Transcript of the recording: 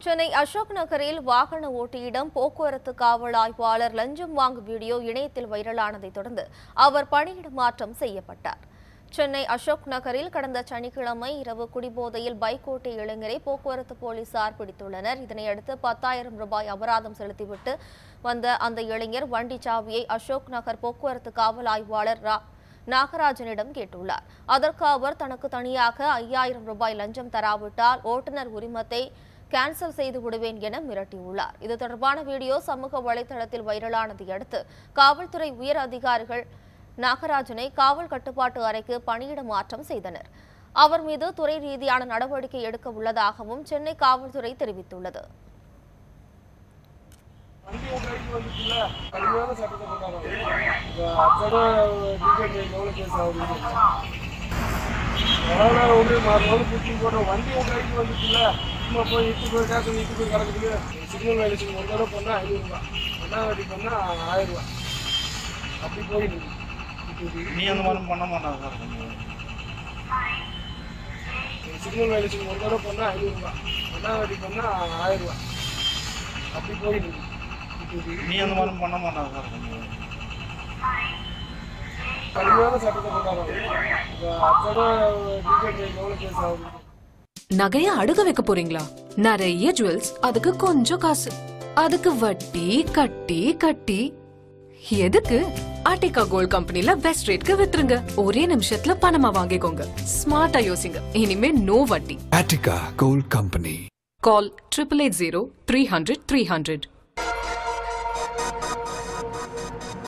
சென்னை அசோக் நகரில் வாகன ஓட்டியிடம் போக்குவரத்து காவல் ஆய்வாளர் லஞ்சம் வாங்கும் வீடியோ இணையத்தில் வைரலானதைத் தொடர்ந்து அவர் பணியிட மாற்றம் செய்யப்பட்டார் சென்னை அசோக் நகரில் கடந்த சனிக்கிழமை இரவு குடிபோதையில் பைக் ஓட்டிய இளைஞரை போக்குவரத்து போலீசார் பிடித்துள்ளனர் இதனையடுத்து பத்தாயிரம் ரூபாய் அபராதம் செலுத்திவிட்டு வந்த அந்த இளைஞர் வண்டி சாவியை அசோக் நகர் போக்குவரத்து காவல் ஆய்வாளர் ரா நாகராஜனிடம் கேட்டுள்ளார் அதற்கு அவர் தனக்கு தனியாக ஐயாயிரம் ரூபாய் லஞ்சம் தராவிட்டால் ஓட்டுநர் உரிமத்தை கேன்சல் செய்து விடுவேன் என மிரட்டியுள்ளார் இது தொடர்பான வீடியோ சமூக வலைதளத்தில் வைரலானதை அடுத்து காவல்துறை உயர் அதிகாரிகள் நாகராஜனை காவல் கட்டுப்பாட்டு அறைக்கு பணியிட மாற்றம் செய்தனர் அவர் மீது துறை ரீதியான நடவடிக்கை எடுக்க உள்ளதாகவும் சென்னை காவல்துறை தெரிவித்துள்ளது வண்டி ஓட்டுறதுக்கு வந்துச்சுல்ல கடுமையான சட்டத்தை போட்டாங்க இந்த அத்தோட டிக்கெட் எவ்வளோ கேஸ் ஆகுது கொரோனா ஒன்று மாதம் புத்தி போடுற வண்டி ஓட்டுறதுக்கு வந்துச்சுல்ல சும்மா போய் இட்டு போய் காசு இட்டு போய் கிடக்குது சிக்னல் வேலைக்கு ஒரு தடவை பண்ணால் ஐநூறுரூவா ரெண்டாவது வாட்டி பண்ணால் ஆயிரம் ரூபா அப்படி போயிடுது நீ அந்த மாதிரி பண்ண மாட்டாங்க சார் சிக்னல் வேலைக்கு ஒரு தடவை பண்ணால் ஐநூறுரூவா ரெண்டாவது வாட்டி பண்ணால் ஆயிரம் ரூபா அப்படி போயிடுது நீ அந்த மாதிரி பண்ண மாட்டாங்க சார் கடுமையான சட்டத்தை போட்டாங்க இந்த அத்தோட டிக்கெட் எவ்வளோ கேஸ் ஆகுது நகைய அடுக்க வைக்க போறீங்களா நிறைய ஜுவல்ஸ் அதுக்கு கொஞ்சம் காசு அதுக்கு வட்டி கட்டி கட்டி எதுக்கு ஆர்டிகா கோல்ட் கம்பெனில பெஸ்ட் ரேட்க்கு வித்துருங்க ஒரே நிமிஷத்துல பணமா வாங்கிக்கோங்க ஸ்மார்ட்டா யோசிங்க இனிமே நோ வட்டி Attica Gold Company. Call triple eight zero three hundred three hundred